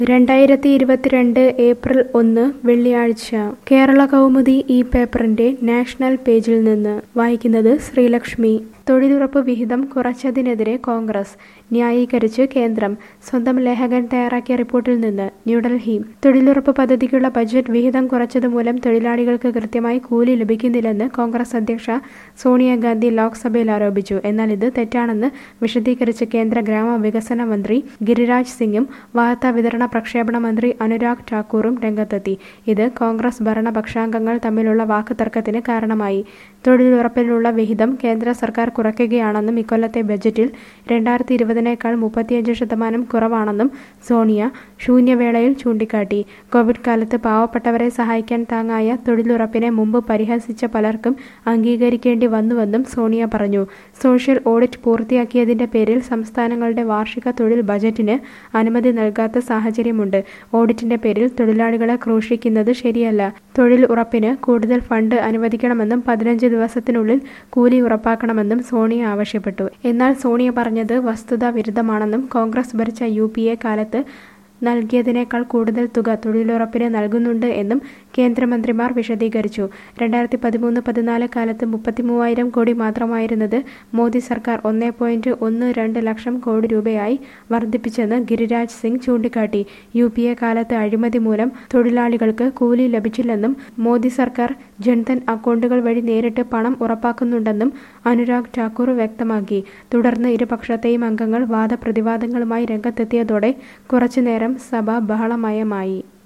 രണ്ടായിരത്തി ഇരുപത്തിരണ്ട് ഏപ്രിൽ ഒന്ന് വെള്ളിയാഴ്ച കേരള കൗമുദി ഈ പേപ്പറിന്റെ നാഷണൽ പേജിൽ നിന്ന് വായിക്കുന്നത് ശ്രീലക്ഷ്മി തൊഴിലുറപ്പ് വിഹിതം കുറച്ചതിനെതിരെ കോൺഗ്രസ് ന്യായീകരിച്ച് കേന്ദ്രം സ്വന്തം ലേഖകൻ തയ്യാറാക്കിയ റിപ്പോർട്ടിൽ നിന്ന് ന്യൂഡൽഹി തൊഴിലുറപ്പ് പദ്ധതിക്കുള്ള ബജറ്റ് വിഹിതം കുറച്ചതുമൂലം തൊഴിലാളികൾക്ക് കൃത്യമായി കൂലി ലഭിക്കുന്നില്ലെന്ന് കോൺഗ്രസ് അധ്യക്ഷ സോണിയാഗാന്ധി ലോക്സഭയിൽ ആരോപിച്ചു എന്നാൽ ഇത് തെറ്റാണെന്ന് വിശദീകരിച്ച് കേന്ദ്ര ഗ്രാമവികസന മന്ത്രി ഗിരിരാജ് സിംഗും വാർത്താ വിതരണ പ്രക്ഷേപണ മന്ത്രി അനുരാഗ് ഠാക്കൂറും രംഗത്തെത്തി ഇത് കോൺഗ്രസ് ഭരണപക്ഷാംഗങ്ങൾ തമ്മിലുള്ള വാക്കുതർക്കത്തിന് കാരണമായി തൊഴിലുറപ്പിനുള്ള വിഹിതം കേന്ദ്ര സർക്കാർ കുറയ്ക്കുകയാണെന്നും ഇക്കൊല്ലത്തെ ബജറ്റിൽ രണ്ടായിരത്തി ഇരുപതിനേക്കാൾ മുപ്പത്തിയഞ്ച് ശതമാനം കുറവാണെന്നും സോണിയ ശൂന്യവേളയിൽ ചൂണ്ടിക്കാട്ടി കോവിഡ് കാലത്ത് പാവപ്പെട്ടവരെ സഹായിക്കാൻ താങ്ങായ തൊഴിലുറപ്പിനെ മുമ്പ് പരിഹസിച്ച പലർക്കും അംഗീകരിക്കേണ്ടി വന്നുവെന്നും സോണിയ പറഞ്ഞു സോഷ്യൽ ഓഡിറ്റ് പൂർത്തിയാക്കിയതിന്റെ പേരിൽ സംസ്ഥാനങ്ങളുടെ വാർഷിക തൊഴിൽ ബജറ്റിന് അനുമതി നൽകാത്ത സാഹചര്യമുണ്ട് ഓഡിറ്റിന്റെ പേരിൽ തൊഴിലാളികളെ ക്രൂശിക്കുന്നത് ശരിയല്ല തൊഴിൽ ഉറപ്പിന് കൂടുതൽ ഫണ്ട് അനുവദിക്കണമെന്നും പതിനഞ്ച് ദിവസത്തിനുള്ളിൽ കൂലി ഉറപ്പാക്കണമെന്നും സോണിയ ആവശ്യപ്പെട്ടു എന്നാൽ സോണിയ പറഞ്ഞത് വസ്തുതാ വിരുദ്ധമാണെന്നും കോൺഗ്രസ് ഭരിച്ച യു പി എ കാലത്ത് നൽകിയതിനേക്കാൾ കൂടുതൽ തുക തൊഴിലുറപ്പിന് നൽകുന്നുണ്ട് എന്നും കേന്ദ്രമന്ത്രിമാർ വിശദീകരിച്ചു രണ്ടായിരത്തി പതിമൂന്ന് പതിനാല് കാലത്ത് മുപ്പത്തിമൂവായിരം കോടി മാത്രമായിരുന്നത് മോദി സർക്കാർ ഒന്നേ പോയിന്റ് ഒന്ന് രണ്ട് ലക്ഷം കോടി രൂപയായി വർദ്ധിപ്പിച്ചെന്ന് ഗിരിരാജ് സിംഗ് ചൂണ്ടിക്കാട്ടി യു പി എ കാലത്ത് അഴിമതി മൂലം തൊഴിലാളികൾക്ക് കൂലി ലഭിച്ചില്ലെന്നും മോദി സർക്കാർ ജൻധൻ അക്കൗണ്ടുകൾ വഴി നേരിട്ട് പണം ഉറപ്പാക്കുന്നുണ്ടെന്നും അനുരാഗ് ഠാക്കൂർ വ്യക്തമാക്കി തുടർന്ന് ഇരുപക്ഷത്തെയും അംഗങ്ങൾ വാദപ്രതിവാദങ്ങളുമായി രംഗത്തെത്തിയതോടെ കുറച്ചുനേരം സഭ ബഹളമയമായി